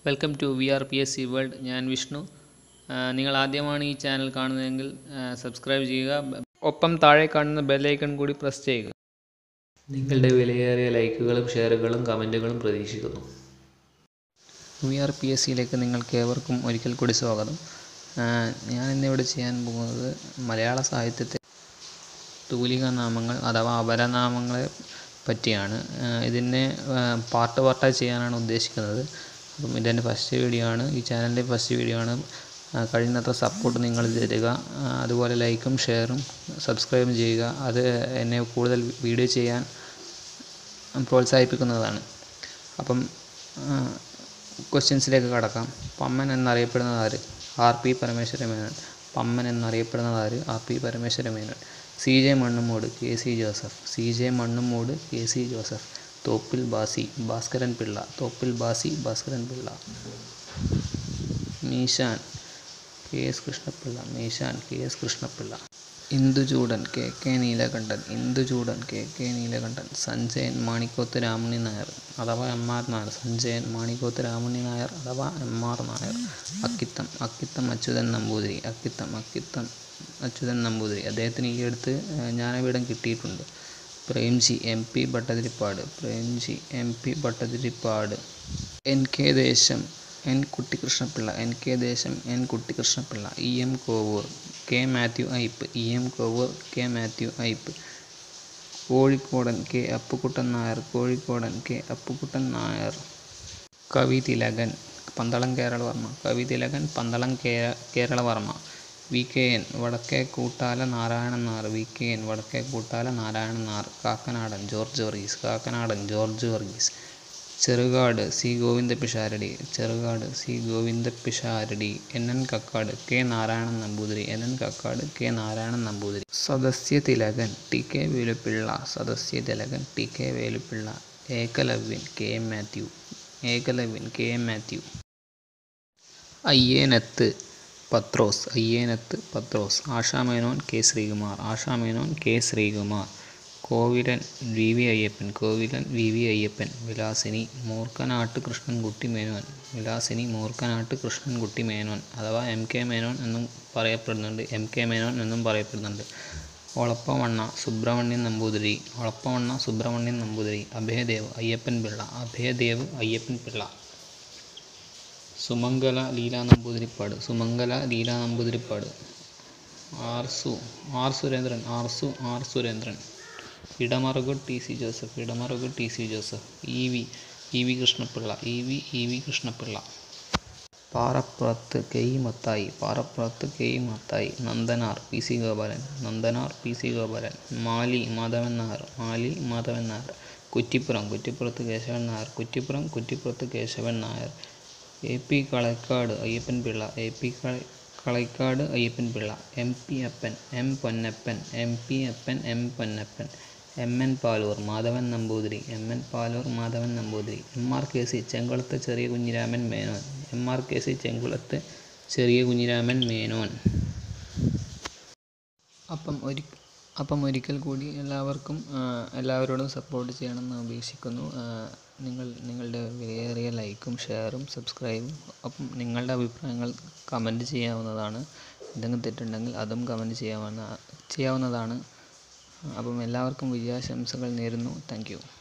welcome to V R P S C world ഞാൻ വിഷ്ണു ആ, നിങ്ങൾ ആദ്യമാണ് ഈ ചാനൽ കാണുന്നതെങ്കിൽ ആ, സബ്സ്ക്രൈബ് ചെയ്യുക ബ- ഒപ്പം താഴെ കാണുന്ന ബെല്ലൈക്കൺ കൂടി പ്രസ് ചെയ്യുക നിങ്ങളുടെ വിലയേറിയ ലൈക്കുകളും ഷെയറുകളും കമൻറ്റുകളും പ്രതീക്ഷിക്കുന്നു വി ആർ പി എസ് സിയിലേക്ക് നിങ്ങൾക്ക് ഏവർക്കും ഒരിക്കൽ കൂടി സ്വാഗതം ആ, ഞാൻ ഇന്നിവിടെ ചെയ്യാൻ പോകുന്നത് മലയാള സാഹിത്യത്തെ തൂലിക നാമങ്ങൾ അഥവാ അപരനാമങ്ങളെ പറ്റിയാണ് ആ, ഇതിനെ ആ, പാർട്ട് പാർട്ടായി ചെയ്യാനാണ് ഉദ്ദേശിക്കുന്നത് അപ്പം ഇതെൻ്റെ ഫസ്റ്റ് വീഡിയോ ആണ് ഈ ചാനലിൻ്റെ ഫസ്റ്റ് വീഡിയോ ആണ് ആ, കഴിയുന്നത്ര സപ്പോർട്ട് നിങ്ങൾ തരിക ആ, അതുപോലെ ലൈക്കും ഷെയറും സബ്സ്ക്രൈബും ചെയ്യുക അത് എന്നെ കൂടുതൽ വീഡിയോ ചെയ്യാൻ പ്രോത്സാഹിപ്പിക്കുന്നതാണ് അപ്പം ക്വസ്റ്റ്യൻസിലേക്ക് കടക്കാം പമ്മൻ എന്നറിയപ്പെടുന്നത് ആര് ആർ പി പരമേശ്വര മേനോൻ പമ്മൻ എന്നറിയപ്പെടുന്നത് ആര് R P Parameswara Menon C J Mannumoodu K C Joseph C J Mannumoodu K C Joseph Thoppil Bhasi Bhaskaran Pillai Thoppil Bhasi Bhaskaran Pillai Meeshan K S Krishnapillai Meeshan K S Krishnapillai Induchoodan K K Neelakantan Induchoodan K K Neelakantan Sanjayan Manikoth Ramani Nair അഥവാ എം ആർ നായർ സഞ്ജയൻ മാണിക്കോത്ത് രാമണി നായർ അഥവാ എം ആർ നായർ അക്കിത്തം അക്കിത്തം അച്യുതൻ നമ്പൂതിരി അക്കിത്തം അക്കിത്തം അച്യുതൻ നമ്പൂതിരി അദ്ദേഹത്തിന് ഈ അടുത്ത് ജ്ഞാനപീഠം കിട്ടിയിട്ടുണ്ട് Premji M P Bhattathiripad Premji M P Bhattathiripad N K Desam N Kuttikrishnapillai N K Desam N Kuttikrishnapillai E M Kovoor K Mathew Aippu E M Kovoor K Mathew Aippu Kozhikodan K Appukuttan Nair Kozhikodan K Appukuttan Nair കവി തിലകൻ പന്തളം കേരളവർമ്മ കവി തിലകൻ പന്തളം കേര Keralavarma V K N Vadakke Koottala Narayanan Nair V K N Vadakke Koottala Narayanan Nair Kakkanadan George Varghese Kakkanadan George Varghese Cherukad C Govinda Pisharody Cherukad C Govinda Pisharody N N Kakkad K Narayanan Namboothiri N N Kakkad K Narayanan Namboothiri Sadasya Thilakan T K Velupillai Sadasya Thilakan T K Velupillai Ekalavyan K M Mathew Ekalavyan K M Mathew Ayyaneth Pathrose Ayyaneth Pathrose Asha Menon K Sreekumar Asha Menon K Sreekumar Kovilan V V Ayyappan Kovilan V V Ayyappan Vilasini Moorkkanattu Krishnankutty Menon Vilasini Moorkkanattu Krishnankutty Menon അഥവാ M K Menon എന്നും പറയപ്പെടുന്നുണ്ട് M K Menon എന്നും പറയപ്പെടുന്നുണ്ട് Olappamanna Subramanian Namboothiri Olappamanna Subramanian Namboothiri Abhayadev Ayyappan Pillai Abhayadev Ayyappan Pillai Sumangala Leela Namboothiripad Sumangala Leela Namboothiripad Arsu R Surendran Arsu R Surendran Idamaruku T C Joseph Idamaruku T C Joseph E V E V Krishnapillai E V E V Krishnapillai Parappurath K E Mathai Parappurath K E Mathai Nandanar P C Gopalan Nandanar P C Gopalan Mali Madhavan Nair Mali Madhavan Nair Kuttipuram Kuttipurath Kesavan Nair Kuttipuram Kuttipurath Kesavan Nair A P Kalakkad Ayyappan Pillai A P കള Kalaikkad Ayyappan Pillai M P Appan M Ponnappan M P Appan M Ponnappan M N Paloor Madhavan Namboothiri M N Paloor Madhavan Namboothiri M R K C Chenkulath Cheriya Kunhiraman Menon M R K C Chenkulath Cheriya Kunhiraman Menon അപ്പം ഒരു അപ്പം ഒരിക്കൽ കൂടി എല്ലാവർക്കും ആ, എല്ലാവരോടും support ചെയ്യണമെന്ന് അപേക്ഷിക്കുന്നു ആ, നിങ്ങൾ നിങ്ങളുടെ വിലയേറിയ ലൈക്കും ഷെയറും സബ്സ്ക്രൈബും അപ്പം നിങ്ങളുടെ അഭിപ്രായങ്ങൾ കമൻറ്റ് ചെയ്യാവുന്നതാണ് എന്തെങ്കിലും തെറ്റുണ്ടെങ്കിൽ അതും കമൻറ്റ് ചെയ്യാവുന്ന ചെയ്യാവുന്നതാണ് അപ്പം എല്ലാവർക്കും വിജയാശംസകൾ നേരുന്നു താങ്ക് യു